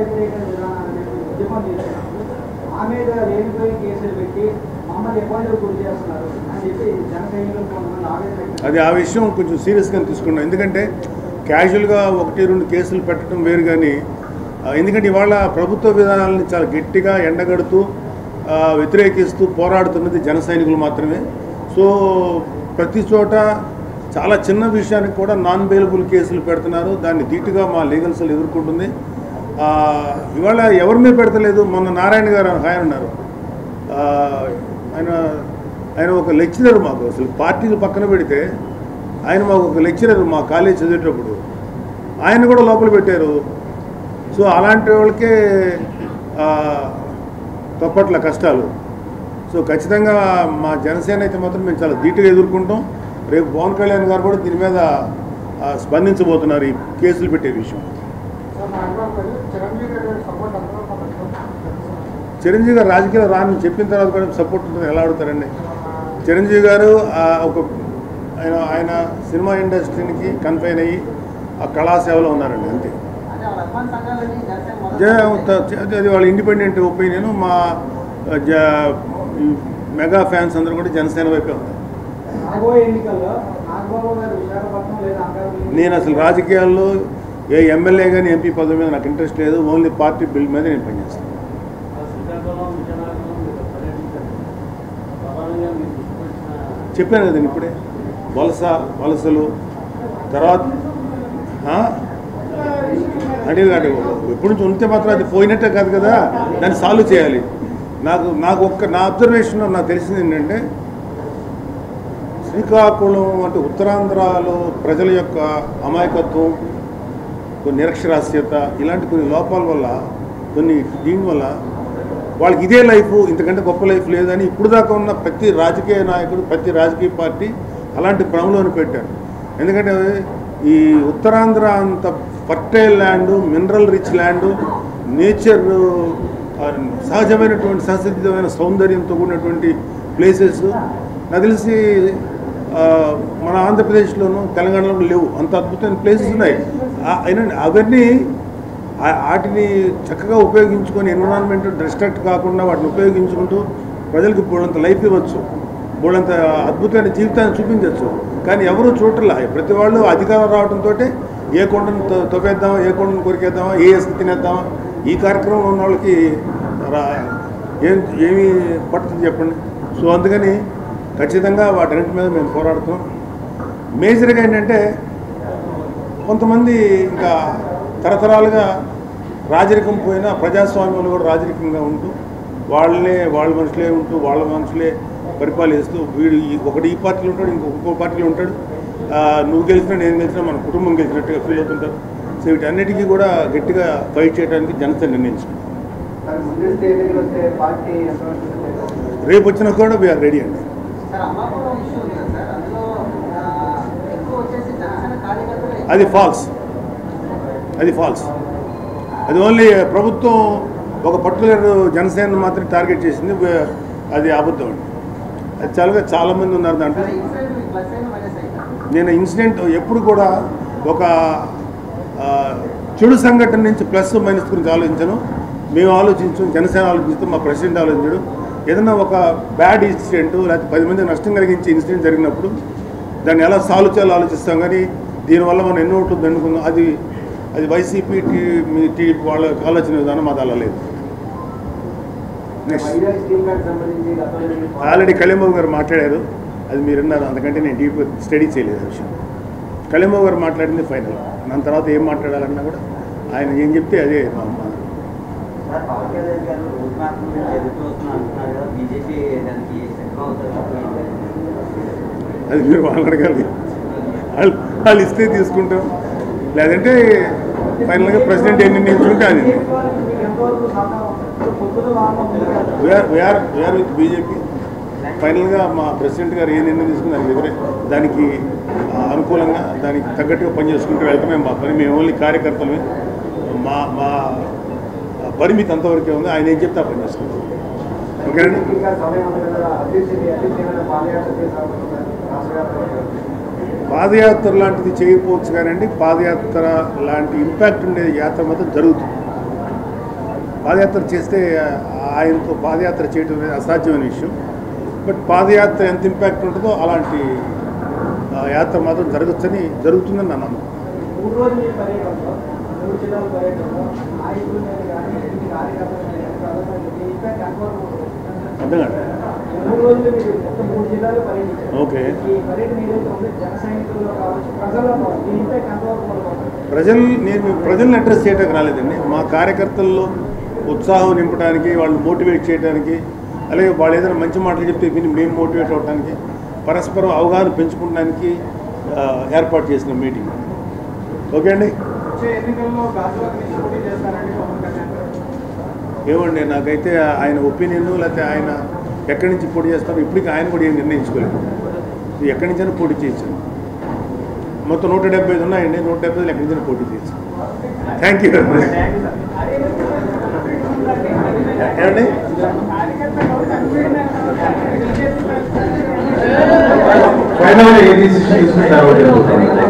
వ్యతిరేక విధానాన్ని ఉద్యమం చేస్తున్నప్పుడు మా మీద లేనిపోయి కేసులు పెట్టి మమ్మల్ని ఇబ్బందులు గురి చేస్తున్నారు అని చెప్పి జన సైనికులు కొంతమంది ఆవేదన వ్యక్తం అది ఆ విషయం కొంచెం సీరియస్గా తీసుకున్నాం ఎందుకంటే క్యాజువల్గా ఒకటి రెండు కేసులు పెట్టడం వేరు కానీ ఆ, ఎందుకంటే ఇవాళ ప్రభుత్వ విధానాలని చాలా గట్టిగా ఎండగడుతూ ఆ, వ్యతిరేకిస్తూ పోరాడుతున్నది జన సైనికులు మాత్రమే సో ప్రతి చోట చాలా చిన్న విషయానికి కూడా నాన్ బెయిలబుల్ కేసులు పెడుతున్నారు దాన్ని ధీటుగా మా లీగల్ సెల్ ఎదుర్కొంటుంది ఆ, ఇవాళ ఎవరి మీద పెడతలేదు మొన్న నారాయణ గారు ఆయన ఉన్నారు ఆ, ఆయన ఆయన ఒక లెక్చరర్ మాకు అసలు పార్టీలు పక్కన పెడితే ఆయన మాకు ఒక లెక్చరర్ మా కాలేజ్ చదివేటప్పుడు ఆయన కూడా లోపల పెట్టారు సో అలాంటి వాళ్ళకే ఆ, తప్పట్ల కష్టాలు సో ఖచ్చితంగా మా జనసేన అయితే మాత్రం మేము చాలా ధీటుగా ఎదుర్కొంటాం రేపు పవన్ కళ్యాణ్ గారు కూడా దీని మీద ఆ, స్పందించబోతున్నారు ఈ కేసులు పెట్టే విషయం చిరంజీవి గారు రాజకీయాలు రాని చెప్పిన తర్వాత కూడా సపోర్ట్ ఉంటుంది ఎలా అడుగుతారండి చిరంజీవి గారు ఆ, ఒక ఆయన ఆయన సినిమా ఇండస్ట్రీకి కన్ఫైన్ అయ్యి ఆ కళాసేవలో ఉన్నారండి అంతే అంటే వాళ్ళ అభిమాన సంఘాలని జనసేన మొదలు జే- త- అది అది వాళ్ళ ఇండిపెండెంట్ ఒపీనియన్ మా జ- ఈ మెగా ఫ్యాన్స్ అందరూ కూడా జనసేన వైపే ఉన్నారు రాబోయే ఎన్నికల్లో నాగబాబు గారు విశాఖపట్నం లేదా అనకాపల్లి నేను అసలు రాజకీయాల్లో ఏ ఎమ్మెల్యే కానీ ఎంపీ పదవి మీద నాకు ఇంట్రెస్ట్ లేదు ఓన్లీ పార్టీ బిల్ మీద నేను పనిచేస్తాను శ్రీకాకుళం విజయనగరం మీరు పర్యటించారు ప్రధానంగా మీరు తీసుకొచ్చిన చెప్పాను కదండి ఇప్పుడే వలస వలసలు తర్వాత ఆ? అంటే అది ఎప్పటి నుంచి ఉంటే మాత్రం అది పోయినట్టే కాదు కదా దాన్ని సాల్వ్ చేయాలి నాకు నాకు ఒక్క నా అబ్జర్వేషన్ నాకు తెలిసింది ఏంటంటే శ్రీకాకుళం అంటే ఉత్తరాంధ్రలో ప్రజల యొక్క అమాయకత్వం కొన్ని నిరక్షరాస్యత ఇలాంటి కొన్ని లోపాల వల్ల కొన్ని దీనివల్ల వాళ్ళకి ఇదే లైఫ్ ఇంతకంటే గొప్ప లైఫ్ లేదని ఇప్పుడు దాకా ఉన్న ప్రతి రాజకీయ నాయకుడు ప్రతి రాజకీయ పార్టీ అలాంటి భ్రమలోని పెట్టారు ఎందుకంటే ఈ ఉత్తరాంధ్ర అంత fertile land mineral rich land nature ఆ, సహజమైనటువంటి సహసిద్ధమైన సౌందర్యంతో కూడినటువంటి ప్లేసెస్ నాకు తెలిసి ఆ, మన ఆంధ్రప్రదేశ్లోను తెలంగాణలో లేవు అంత అద్భుతమైన ప్లేసెస్ ఉన్నాయి ఆ- అయినా అవన్నీ ఆ- వాటిని చక్కగా ఉపయోగించుకొని ఎన్విరాన్మెంట్ డిస్ట్రాక్ట్ కాకుండా వాటిని ఉపయోగించుకుంటూ ప్రజలకు బోళ్ళంత లైఫ్ ఇవ్వచ్చు బోళ్ళంత అద్భుతమైన జీవితాన్ని చూపించవచ్చు కానీ ఎవరు చూడట్లా ప్రతి వాళ్ళు అధికారం రావడంతో ఏ కొండను తొ- తొవ్వేద్దామా ఏ కొండను కొరికేద్దామా ఏ ఇసుక తినేద్దామా ఈ కార్యక్రమంలో ఉన్న వాళ్ళకి రా ఏం ఏమి పడుతుంది చెప్పండి సో అందుకని ఖచ్చితంగా వాటన్నిటి మీద మేము పోరాడుతాం మేజర్గా ఏంటంటే కొంతమంది ఇంకా తరతరాలుగా రాజరికం పోయినా ప్రజాస్వామ్యంలో కూడా రాజరికంగా ఉంటూ వాళ్ళనే వాళ్ళ మనుషులే ఉంటూ వాళ్ళ మనుషులే పరిపాలిస్తూ వీడు ఈ- ఒకటి ఈ పార్టీలో ఉంటాడు ఇంకో ఇంకో పార్టీలో ఉంటాడు ఆ, నువ్వు గెలిచినా నేను గెలిచినా మన కుటుంబం గెలిచినట్టుగా ఫీల్ అవుతుంటారు సో వీటన్నిటికీ కూడా గట్టిగా ఫైట్ చేయడానికి జనత నిర్ణయించుకుంది మరి ముందస్తు ఎన్నికలు వస్తే పార్టీ ఎంతవరకు ఉంటుంది? రేపు వచ్చినా కూడా వీఆర్ రెడీ అండి సార్ అమ్మాపురం ఇష్యూ ఉంది కదా సార్ అందులో ఆ, ఎక్కువ వచ్చేసి జనసేన కార్యకర్తలు అది ఫాల్స్ అది ఫాల్స్ అది ఓన్లీ ప్రభుత్వం ఒక పర్టికులర్ జనసేన మాత్రం టార్గెట్ చేసింది వే- అది అబద్ధం అండి అది చాలా చాలామంది ఉన్నారు దాంట్లో సార్ ఇన్సైడ్ మీకు ప్లస్ అయిన మైనస్ అయినా నేను ఇన్సిడెంట్ ఎప్పుడు కూడా ఒక ఆ, చెడు సంఘటన నుంచి ప్లస్ మైనస్ గురించి ఆలోచించను మేము ఆలోచించు జనసేన ఆలోచిస్తాం మా ప్రెసిడెంట్ ఆలోచించడు ఏదైనా ఒక బ్యాడ్ ఇన్సిడెంట్ లేకపోతే పది మంది నష్టం కలిగించే ఇన్సిడెంట్ జరిగినప్పుడు దాన్ని ఎలా సాల్వ్ చేయాలో ఆలోచిస్తాం కానీ దీనివల్ల మనం ఎన్నో ఓట్లు దండుకుందాం అది అది వైసీపీ టీడీపీ వాళ్ళ ఆలోచన విధానం అది అలా లేదు నెక్స్ట్ వైజాగ్ స్టీల్ ప్లాంట్ సంబంధించి గతంలో మీకు ఆల్రెడీ కళ్యాణబాబు గారు మాట్లాడారు అది మీరు విన్నారు అందుకంటే నేను డీప్ స్టడీ చేయలేదు ఆ విషయం కళ్యాణబాబు గారు మాట్లాడింది ఫైనల్ దాని తర్వాత ఏం మాట్లాడాలన్నా కూడా ఆయన ఏం చెప్తే అదే మా మా- సార్ పవన్ కళ్యాణ్ గారు రోడ్ మ్యాప్ నుంచి ఎదుర్కొ వస్తున్నా అంటున్నారు కదా బీజేపీ దానికి సిద్ధం అవుతుంది అది మీరు వాళ్ళు అడగాలి వాళ్ళు వాళ్ళు ఇస్తే తీసుకుంటాం లేదంటే ఫైనల్గా ప్రెసిడెంట్ ఎన్ని నిర్ణయించుకుంటే అది మీకు ఎంతవరకు సహకారం ఇప్పుడు పొద్దున వాహనం ఉంది కదా. We are we are we are with BJP ఫైనల్గా మా ప్రెసిడెంట్ గారు ఏ నిర్ణయం తీసుకుని దానికి ఎదురే దానికి ఆ, అనుకూలంగా దానికి తగ్గట్టుగా పనిచేసుకుంటూ వెళ్ళటమే మా పని మేము ఓన్లీ కార్యకర్తలమే మా మా పరిమితి అంతవరకే ఉంది ఆయన ఏం చెప్తే ఆ పని చేసుకుంటాం ఓకేనండి ఇంకా సమయం ఉంది కదా అధ్యక్షుడి అధ్యక్షుడైన పాదయాత్ర చేసామనుకుంటున్నారు రాష్ట్ర వ్యాప్తంగా పాదయాత్ర లాంటిది చేయకపోవచ్చు కానండి పాదయాత్ర లాంటి ఇంపాక్ట్ ఉండే యాత్ర మాత్రం జరుగుతుంది పాదయాత్ర చేస్తే ఆయనతో పాదయాత్ర చేయడం అనేది అసాధ్యమైన విషయం బట్ పాదయాత్ర ఎంత ఇంపాక్ట్ ఉంటుందో అలాంటి ఆ, యాత్ర మాత్రం జరగచ్చని జరుగుతుందని నా నమ్మకం మూడు రోజుల ఈ పర్యటనలో మూడు జిల్లాల పర్యటనలో నాయకుల మీద కానీ ఇంటి కార్యకర్తల మీద కానీ ప్రజల మీద ఇంపాక్ట్ కన్ఫర్మ్ అర్థం కాదు మూడు రోజులు మీరు మొత్తం మూడు జిల్లాలు పర్యటించారు ఓకే. ఈ పర్యటన ఏదైతే ఉందో జన సైనికుల్లో కావచ్చు ప్రజల్లో కావచ్చు ఈ ఇంపాక్ట్ కన్ఫర్మ్ పడుతుంది ప్రజలు నేను ప్రజల్ని అడ్రస్ చేయడానికి రాలేదండి మా కార్యకర్తల్లో ఉత్సాహం నింపడానికి వాళ్ళు మోటివేట్ చేయడానికి అలాగే వాళ్ళు ఏదైనా మంచి మాటలు చెప్తే విని మేము మోటివేట్ అవ్వడానికి పరస్పరం అవగాహన పెంచుకోవడానికి ఆ, ఏర్పాటు చేసిన మీటింగ్ ఓకే అండి వచ్చే ఎన్నికల్లో గాజువాక నుంచి పోటీ చేస్తారండి పవన్ కళ్యాణ్ ఏమండి నాకైతే ఆయన ఒపీనియన్ లేకపోతే ఆయన ఎక్కడి నుంచి పోటీ చేస్తారో ఇప్పటికీ ఆయన కూడా ఏం నిర్ణయించుకోలేదు ఇది ఎక్కడి నుంచైనా పోటీ చేయొచ్చు మొత్తం నూట డెబ్బై ఐదు ఉన్నాయండి నూట డెబ్బై ఐదు ఎక్కడి నుంచి పోటీ చేయొచ్చు థ్యాంక్ యూ వెరీ మచ్ ఏమండి ఫైనల్ ఏ డిసిషన్ తీసుకుంటారో